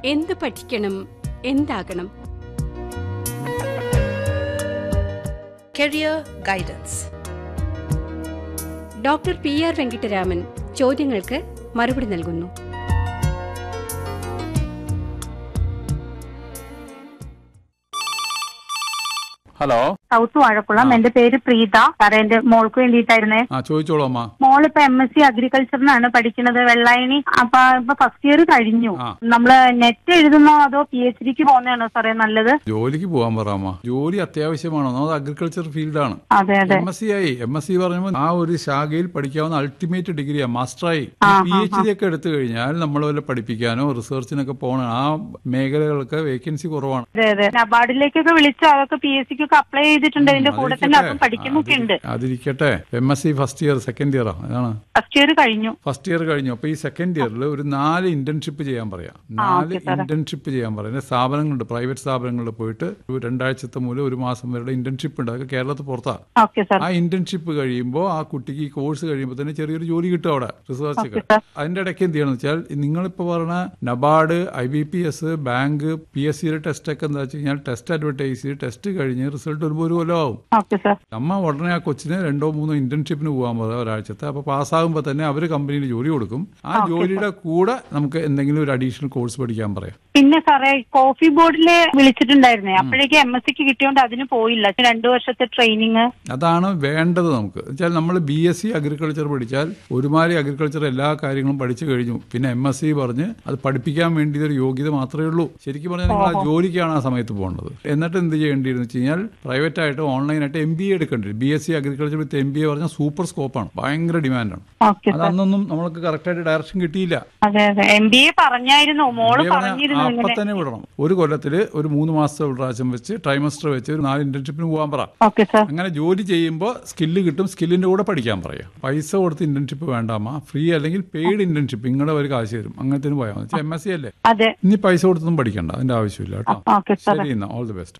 എന്ത് പഠിക്കണം എന്താകണം Career Guidance. Doctor P R Venkitaraman ചോദ്യങ്ങൾക്ക് മറുപടി നൽകുന്നു ഹലോ സൗത്ത് വാഴക്കുളം എന്റെ പേര് പ്രീത സാറേ എന്റെ മോൾക്ക് വേണ്ടിയിട്ടായിരുന്നേ ആ ചോദിച്ചോളൂ അമ്മ മോൾ ഇപ്പൊ എം എസ് സി അഗ്രികൾച്ചറിനാണ് പഠിക്കുന്നത് വെള്ളായണി അപ്പൊ ഇപ്പൊ ഫസ്റ്റ് ഇയർ കഴിഞ്ഞു ആ. നമ്മള് നെറ്റ് എഴുതുന്നോ അതോ പി എച്ച് ഡിക്ക് പോകുന്നതാണോ സാറേ നല്ലത് ജോലിക്ക് പോകാൻ പറ അമ്മ ജോലി അത്യാവശ്യമാണോ അത് അഗ്രികൾച്ചർ ഫീൽഡാണ് അതെ അതെ എം എസ് സി ആയി എം എസ് സി പറയുമ്പോൾ ആ ഒരു ശാഖയിൽ പഠിക്കാവുന്ന അൾട്ടിമേറ്റ് ഡിഗ്രിയാ മാസ്റ്ററായി പി എച്ച് ഡി ഒക്കെ എടുത്തു കഴിഞ്ഞാൽ നമ്മൾ വല്ല പഠിപ്പിക്കാനോ റിസർച്ചിനൊക്കെ പോകണം ആ മേഖലകൾക്ക് വേക്കൻസി കുറവാണ് അതെ അതെ നബാർഡിലേക്കൊക്കെ വിളിച്ചു അതൊക്കെ പി എസ് സിക്കൊക്കെ അപ്ലൈ ചെയ്തിട്ടുണ്ട് ഇതിന്റെ കൂടെ തന്നെ അതും പഠിക്കുന്നൊക്കെ ഉണ്ട് അതിരിക്കട്ടെ M S C first year second ഇയറാ അതാണ് ഫസ്റ്റ് ഇയർ കഴിഞ്ഞു ഫസ്റ്റ് ഇയർ കഴിഞ്ഞു അപ്പൊ ഈ സെക്കൻഡ് ഇയറിൽ ഒരു നാല് ഇന്റേൺഷിപ്പ് ചെയ്യാൻ പറയാം നാല് ഇന്റേൺഷിപ്പ് ചെയ്യാൻ പറയാം പിന്നെ സ്ഥാപനങ്ങളുണ്ട് പ്രൈവറ്റ് സ്ഥാപനങ്ങളിൽ പോയിട്ട് ഒരു രണ്ടാഴ്ചത്തെ മൂലം ഒരു മാസം വരെ ഇന്റേൺഷിപ്പ് ഉണ്ട് അതൊക്കെ കേരളത്തിൽ പുറത്താ ഓക്കെ സാർ ആ ഇന്റേൺഷിപ്പ് കഴിയുമ്പോൾ ആ കുട്ടിക്ക് ഈ കോഴ്സ് കഴിയുമ്പോൾ തന്നെ ചെറിയൊരു ജോലി കിട്ടും അവിടെ റിസർച്ച് ഒക്കെ അതിന്റെ ഇടയ്ക്ക് എന്ത് ചെയ്യണം വെച്ചാൽ നിങ്ങളിപ്പോൾ പറഞ്ഞ NABARD I B P S bank P S സിയുടെ ടെസ്റ്റ് ഒക്കെ എന്താ വെച്ച് കഴിഞ്ഞാൽ ടെസ്റ്റ് അഡ്വർടൈസ് ചെയ്ത് ടെസ്റ്റ് കഴിഞ്ഞ് റിസൾട്ട് വരുമ്പോൾ ഒരു കൊല്ലം ആവും ഓക്കെ സാർ നമ്മ ഉടനെ ആ കൊച്ചിന് രണ്ടോ മൂന്നോ ഇന്റേൺഷിപ്പിന് പോകാൻ പോകുക ഒരാഴ്ചത്തെ അപ്പൊ പാസ്സാകുമ്പോൾ തന്നെ അവർ കമ്പനിയിൽ ജോലി കൊടുക്കും ആ ജോലിയുടെ കൂടെ നമുക്ക് എന്തെങ്കിലും ഒരു അഡീഷണൽ കോഴ്സ് പഠിക്കാൻ പറയാം പിന്നെ സാറേ കോഫി ബോർഡില് വിളിച്ചിട്ടുണ്ടായിരുന്നേ അപ്പോഴേക്കും എം എസ് സിക്ക് കിട്ടിയോണ്ട് അതിന് പോയില്ല രണ്ടു വർഷത്തെ ട്രെയിനിങ് അതാണ് വേണ്ടത് നമുക്ക് വെച്ചാൽ നമ്മൾ ബി എസ് സി അഗ്രികൾച്ചർ പഠിച്ചാൽ ഒരുമാതിരി അഗ്രികൾച്ചർ എല്ലാ കാര്യങ്ങളും പഠിച്ചു കഴിഞ്ഞു പിന്നെ എം എസ് സി പറഞ്ഞ് അത് പഠിപ്പിക്കാൻ വേണ്ടി ഒരു യോഗ്യത മാത്രമേ ഉള്ളൂ ശരിക്കും പറഞ്ഞാൽ നിങ്ങൾ ആ ജോലിക്കാണ് ആ സമയത്ത് പോകേണ്ടത് എന്നിട്ട് എന്ത് ചെയ്യേണ്ടിയിരുന്നു വെച്ച് കഴിഞ്ഞാൽ പ്രൈവറ്റ് ആയിട്ട് ഓൺലൈനായിട്ട് എം ബി എ എടുക്കേണ്ടി B S C agriculture with M B A പറഞ്ഞാൽ സൂപ്പർ സ്കോപ്പാണ് ഭയങ്കര ഡിമാൻഡാണ് ഓക്കെ അത് അന്നൊന്നും നമ്മൾക്ക് കറക്റ്റായിട്ട് ഡയറക്ഷൻ കിട്ടിയില്ല അതെ അതെ എം ബി എ പറഞ്ഞായിരുന്നു മോള് MBA പറഞ്ഞാൽ പറഞ്ഞിരുന്നു അപ്പൊ ഇങ്ങനെ തന്നെ വിടണം ഒരു കൊല്ലത്തിൽ ഒരു മൂന്ന് മാസത്തെ ഒരു പ്രാവശ്യം വെച്ച് ട്രൈമസ്റ്റർ വെച്ച് ഒരു നാല് ഇന്റേൺഷിപ്പിന് പോകാൻ പറ ഓക്കെ സാർ അങ്ങനെ ജോലി ചെയ്യുമ്പോൾ സ്കില്ല് കിട്ടും സ്കില്ലിന്റെ കൂടെ പഠിക്കാൻ പറയാം പൈസ കൊടുത്ത് ഇന്റേൺഷിപ്പ് വേണ്ടാമ ഫ്രീ അല്ലെങ്കിൽ പെയ്ഡ് ഇന്റേൺഷിപ്പ് നിങ്ങളുടെ ഒരു കാശ് തരും അങ്ങനത്തെ പോയാൽ മതി എം എസ് സി അല്ലേ അതെ ഇനി പൈസ കൊടുത്തൊന്നും പഠിക്കണ്ട അതിന്റെ ആവശ്യമില്ല കേട്ടോ ഓക്കെ സാർ ശരി എന്നാ ഓൾ ദി ബെസ്റ്റ്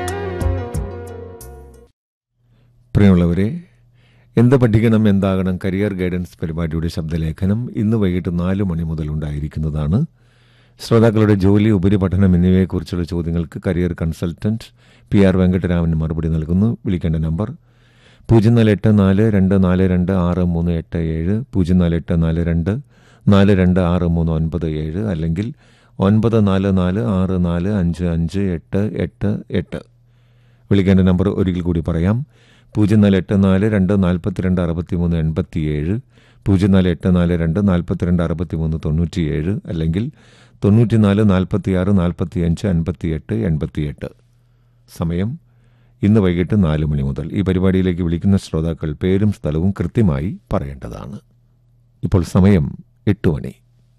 പ്രിയമുള്ളവരെ എന്ത് പഠിക്കണം എന്താകണം കരിയർ ഗൈഡൻസ് പരിപാടിയുടെ ശബ്ദലേഖനം ഇന്ന് വൈകിട്ട് നാല് മണി മുതൽ ഉണ്ടായിരിക്കുന്നതാണ് ശ്രോതാക്കളുടെ ജോലി ഉപരിപഠനം എന്നിവയെക്കുറിച്ചുള്ള ചോദ്യങ്ങൾക്ക് career consultant P R Venkataraman മറുപടി നൽകുന്നു വിളിക്കേണ്ട നമ്പർ പൂജ്യം നാല് എട്ട് നാല് രണ്ട് നാല് രണ്ട് ആറ് മൂന്ന് എട്ട് ഏഴ് പൂജ്യം നാല് എട്ട് നാല് രണ്ട് നാല് രണ്ട് ആറ് മൂന്ന് ഒൻപത് ഏഴ് അല്ലെങ്കിൽ ഒൻപത് നാല് നാല് ആറ് നാല് അഞ്ച് അഞ്ച് എട്ട് എട്ട് എട്ട് വിളിക്കേണ്ട നമ്പർ ഒരിക്കൽ കൂടി പറയാം പൂജ്യം നാല് എട്ട് നാല് രണ്ട് നാൽപ്പത്തിരണ്ട് അറുപത്തിമൂന്ന് എൺപത്തിയേഴ് പൂജ്യം നാല് എട്ട് നാല് രണ്ട് നാൽപ്പത്തിരണ്ട് അറുപത്തിമൂന്ന് തൊണ്ണൂറ്റിയേഴ് അല്ലെങ്കിൽ തൊണ്ണൂറ്റിനാല് നാൽപ്പത്തിയാറ് നാൽപ്പത്തിയഞ്ച് അൻപത്തിയെട്ട് എൺപത്തിയെട്ട് സമയം ഇന്ന് വൈകിട്ട് നാല് മണി മുതൽ ഈ പരിപാടിയിലേക്ക് വിളിക്കുന്ന ശ്രോതാക്കൾ പേരും സ്ഥലവും കൃത്യമായി പറയേണ്ടതാണ് ഇപ്പോൾ സമയം എട്ട് മണി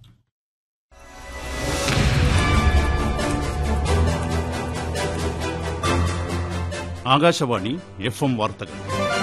ആകാശവാണി എഫ് എം വാർത്തകൾ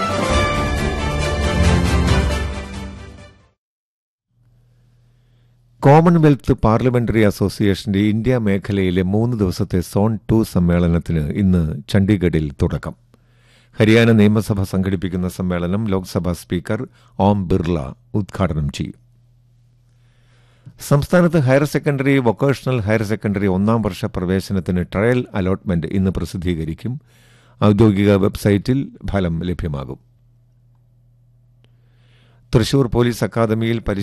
കോമൺവെൽത്ത് പാർലമെന്ററി അസോസിയേഷന്റെ ഇന്ത്യ മേഖലയിലെ മൂന്ന് ദിവസത്തെ സോൺ ടു സമ്മേളനത്തിന് ഇന്ന് ചണ്ഡീഗഡിൽ തുടക്കം ഹരിയാന നിയമസഭ സംഘടിപ്പിക്കുന്ന സമ്മേളനം ലോക്സഭാ സ്പീക്കർ ഓം ബിർള ഉദ്ഘാടനം ചെയ്യും സംസ്ഥാനത്ത് higher secondary vocational higher secondary ഒന്നാം വർഷ പ്രവേശനത്തിന് ട്രയൽ അലോട്ട്മെന്റ് ഇന്ന് പ്രസിദ്ധീകരിക്കും ഔദ്യോഗിക വെബ്സൈറ്റിൽ ഫലം ലഭ്യമാകും തൃശൂർ പോലീസ് അക്കാദമിയിൽ